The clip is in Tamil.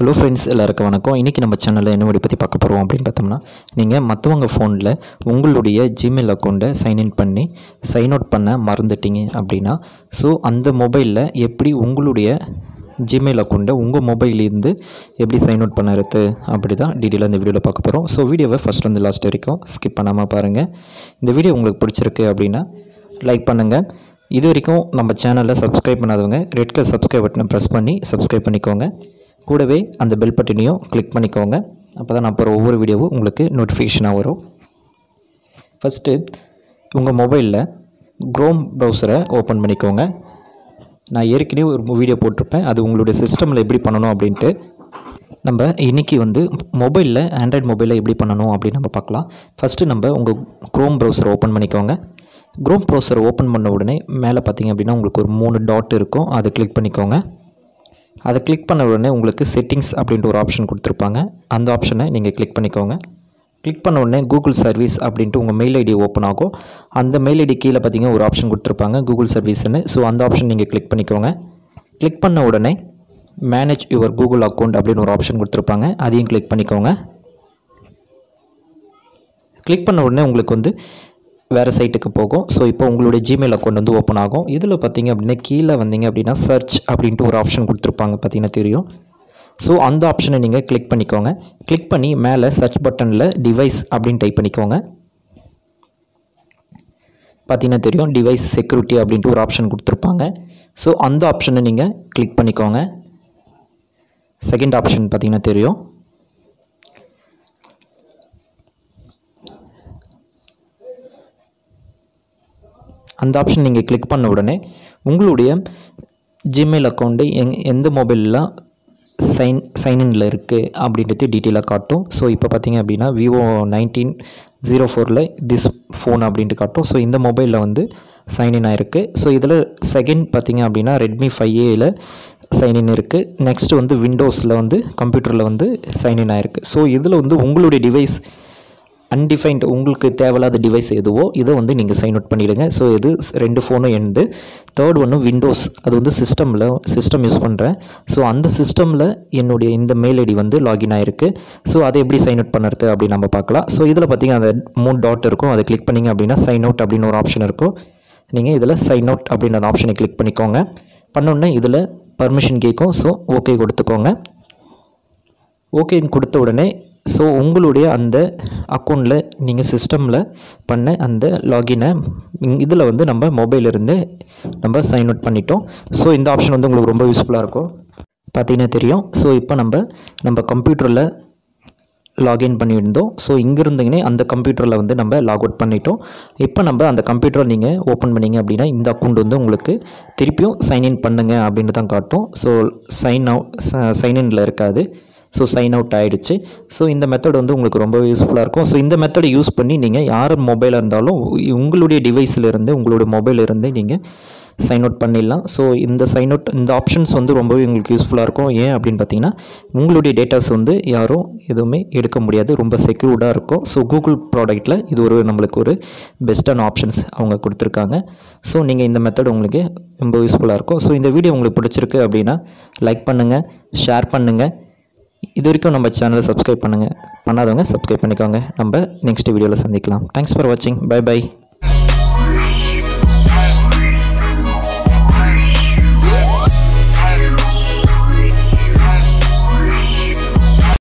ஹலோ ஃப்ரெண்ட்ஸ் எல்லாருக்கும் வணக்கம் இன்றைக்கி நம்ம சேனலில் என்ன வீடியோ பற்றி பார்க்க போகிறோம் அப்படின்னு பார்த்தோம்னா நீங்கள் மற்றவங்க ஃபோனில் உங்களுடைய ஜிமெயில் அக்கௌண்ட்டை சைன்இன் பண்ணி சைன் அவுட் பண்ண மறந்துட்டீங்க அப்படின்னா ஸோ அந்த மொபைலில் எப்படி உங்களுடைய ஜிமெயில் அக்கௌண்ட்டை உங்கள் மொபைல்லேருந்து எப்படி சைன் அவுட் பண்ணுறது அப்படி தான் டீட்டெயிலாக இந்த வீடியோவில் பார்க்க போகிறோம் ஸோ வீடியோவை ஃபஸ்ட்லேருந்து லாஸ்ட் வரைக்கும் ஸ்கிப் பண்ணாமல் பாருங்கள் இந்த வீடியோ உங்களுக்கு பிடிச்சிருக்கு அப்படின்னா லைக் பண்ணுங்கள் இது வரைக்கும் நம்ம சேனலில் சப்ஸ்கிரைப் பண்ணாதவங்க ரெட் கலர் சப்ஸ்கிரைப் பட்டனை ப்ரெஸ் பண்ணி சப்ஸ்கிரைப் பண்ணிக்கோங்க கூடவே அந்த பெல் பட்டனையும் கிளிக் பண்ணிக்கோங்க அப்போ தான் நான் போகிற ஒவ்வொரு வீடியோவும் உங்களுக்கு நோட்டிஃபிகேஷனாக வரும் ஃபஸ்ட்டு உங்கள் மொபைலில் க்ரோம் ப்ரௌசரை ஓப்பன் பண்ணிக்கோங்க நான் ஏற்கனவே ஒரு வீடியோ போட்டிருப்பேன் அது உங்களுடைய சிஸ்டமில் எப்படி பண்ணணும் அப்படின்ட்டு நம்ம இன்றைக்கி வந்து மொபைலில் ஆண்ட்ராய்டு மொபைலில் எப்படி பண்ணணும் அப்படின்னு நம்ம பார்க்கலாம் ஃபஸ்ட்டு நம்ம உங்கள் க்ரோம் ப்ரௌசரை ஓப்பன் பண்ணிக்கோங்க க்ரோம் ப்ரௌசர் ஓப்பன் பண்ண உடனே மேலே பார்த்தீங்க அப்படின்னா உங்களுக்கு ஒரு மூணு டாட் இருக்கும் அதை கிளிக் பண்ணிக்கோங்க அதை கிளிக் பண்ண உடனே உங்களுக்கு செட்டிங்ஸ் அப்படின்ட்டு ஒரு ஆப்ஷன் கொடுத்துருப்பாங்க அந்த ஆப்ஷனை நீங்கள் கிளிக் பண்ணிக்கோங்க கிளிக் பண்ண உடனே கூகுள் சர்வீஸ் அப்படின்ட்டு உங்கள் மெயில் ஐடி ஓப்பன் ஆகும் அந்த மெயில் ஐடி கீழே பார்த்தீங்கன்னா ஒரு ஆப்ஷன் கொடுத்துருப்பாங்க கூகுள் சர்வீஸ்னு ஸோ அந்த ஆப்ஷன் நீங்கள் கிளிக் பண்ணிக்கோங்க கிளிக் பண்ண உடனே மேனேஜ் யுவர் கூகுள் அக்கௌண்ட் அப்படின்னு ஒரு ஆப்ஷன் கொடுத்துருப்பாங்க அதையும் கிளிக் பண்ணிக்கோங்க கிளிக் பண்ண உடனே உங்களுக்கு வந்து வேறு சைட்டுக்கு போகும் ஸோ இப்போ உங்களுடைய ஜிமெயில் அக்கௌண்ட் வந்து ஓப்பன் ஆகும் இதில் பார்த்தீங்க அப்படின்னா கீழே வந்தீங்க அப்படின்னா சர்ச் அப்படின்ட்டு ஒரு ஆப்ஷன் கொடுத்துருப்பாங்க பார்த்தீங்கன்னா தெரியும் ஸோ அந்த ஆப்ஷனை நீங்கள் கிளிக் பண்ணிக்கோங்க கிளிக் பண்ணி மேலே சர்ச் பட்டனில் டிவைஸ் அப்படின்னு டைப் பண்ணிக்கோங்க பார்த்தீங்கன்னா தெரியும் டிவைஸ் செக்யூரிட்டி அப்படின்ட்டு ஒரு ஆப்ஷன் கொடுத்துருப்பாங்க ஸோ அந்த ஆப்ஷனை நீங்கள் கிளிக் பண்ணிக்கோங்க செகண்ட் ஆப்ஷன் பார்த்தீங்கன்னா தெரியும் அந்த ஆப்ஷன் நீங்கள் கிளிக் பண்ண உடனே உங்களுடைய ஜிமெயில் அக்கௌண்ட்டு எங் எந்த மொபைலில் சைன் சைன்இனில் இருக்குது அப்படின்றது டீட்டெயிலாக காட்டும் ஸோ இப்போ பார்த்தீங்க அப்படின்னா விவோ நைன்டீன் ஜீரோ ஃபோரில் திஸ் ஃபோன் அப்படின்ட்டு காட்டும் ஸோ இந்த மொபைலில் வந்து சைன்இன் ஆகிருக்கு ஸோ இதில் செகண்ட் பார்த்தீங்க அப்படின்னா ரெட்மி ஃபைவ் ஏயில் சைன்இன் இருக்குது நெக்ஸ்ட்டு வந்து விண்டோஸில் வந்து கம்ப்யூட்டரில் வந்து சைன்இன் ஆகிருக்கு ஸோ இதில் வந்து உங்களுடைய டிவைஸ் அன்டிஃபைன்ட் உங்களுக்கு தேவையில்லாத டிவைஸ் எதுவோ இதை வந்து நீங்கள் சைன் அவுட் பண்ணிவிடுங்க ஸோ இது ரெண்டு ஃபோனும் எண்டு தேர்ட் ஒன்று விண்டோஸ் அது வந்து சிஸ்டமில் சிஸ்டம் யூஸ் பண்ணுறேன் ஸோ அந்த சிஸ்டமில் என்னுடைய இந்த மெயில் ஐடி வந்து லாகின் ஆகிருக்கு ஸோ அதை எப்படி சைன் அவுட் பண்ணுறது அப்படின்னு நம்ம பார்க்கலாம் ஸோ இதில் பார்த்தீங்கன்னா அந்த மூணு டாட் இருக்கும் அதை கிளிக் பண்ணிங்க அப்படின்னா சைன் அவுட் அப்படின்னு ஒரு ஆப்ஷன் இருக்கும் நீங்கள் இதில் சைன் அவுட் அப்படின்ற அந்த ஆப்ஷனை கிளிக் பண்ணிக்கோங்க பண்ணோடனே இதில் பர்மிஷன் கேட்கும் ஸோ ஓகே கொடுத்துக்கோங்க ஓகேன்னு கொடுத்த உடனே ஸோ உங்களுடைய அந்த அக்கௌண்ட்டில் நீங்கள் சிஸ்டமில் பண்ண அந்த லாகினை இதில் வந்து நம்ம மொபைலிருந்து நம்ம சைன் அவுட் பண்ணிட்டோம் ஸோ இந்த ஆப்ஷன் வந்து உங்களுக்கு ரொம்ப யூஸ்ஃபுல்லாக இருக்கும் பார்த்தீங்கன்னா தெரியும் ஸோ இப்போ நம்ம நம்ம கம்ப்யூட்டரில் லாகின் பண்ணியிருந்தோம் ஸோ இங்கே இருந்தீங்கன்னே அந்த கம்ப்யூட்டரில் வந்து நம்ம லாக் அவுட் பண்ணிட்டோம் இப்போ நம்ம அந்த கம்ப்யூட்டரை நீங்கள் ஓப்பன் பண்ணிங்க அப்படின்னா இந்த அக்கௌண்ட் வந்து உங்களுக்கு திருப்பியும் சைன்இன் பண்ணுங்க அப்படின்னு தான் காட்டும் ஸோ சைன் அவுட் சைன்இனில் இருக்காது ஸோ சைன் அவுட் ஆகிடுச்சு ஸோ இந்த மெத்தட் வந்து உங்களுக்கு ரொம்ப யூஸ்ஃபுல்லாக இருக்கும் ஸோ இந்த மெத்தடை யூஸ் பண்ணி நீங்கள் யார் மொபைலாக இருந்தாலும் உங்களுடைய டிவைஸிலிருந்து உங்களுடைய மொபைலிருந்து நீங்கள் சைன் அவுட் பண்ணிடலாம் ஸோ இந்த சைன் அவுட் இந்த ஆப்ஷன்ஸ் வந்து ரொம்பவே உங்களுக்கு யூஸ்ஃபுல்லாக இருக்கும் ஏன் அப்படின்னு பார்த்தீங்கன்னா உங்களுடைய டேட்டாஸ் வந்து யாரும் எதுவுமே எடுக்க முடியாது ரொம்ப செக்யூர்டாக இருக்கும் ஸோ கூகுள் ப்ராடக்ட்டில் இது ஒரு நம்மளுக்கு ஒரு பெஸ்ட்டான ஆப்ஷன்ஸ் அவங்க கொடுத்துருக்காங்க ஸோ நீங்கள் இந்த மெத்தட் உங்களுக்கு ரொம்ப யூஸ்ஃபுல்லாக இருக்கும் ஸோ இந்த வீடியோ உங்களுக்கு பிடிச்சிருக்கு அப்படின்னா லைக் பண்ணுங்கள் ஷேர் பண்ணுங்கள் இது வரைக்கும் நம்ம சேனலை சப்ஸ்கிரைப் பண்ணுங்கள் பண்ணாதவங்க சப்ஸ்கிரைப் பண்ணிக்கோங்க நம்ம நெக்ஸ்ட் வீடியோவில் சந்திக்கலாம் தேங்க்ஸ் ஃபார் வாட்சிங் பை பை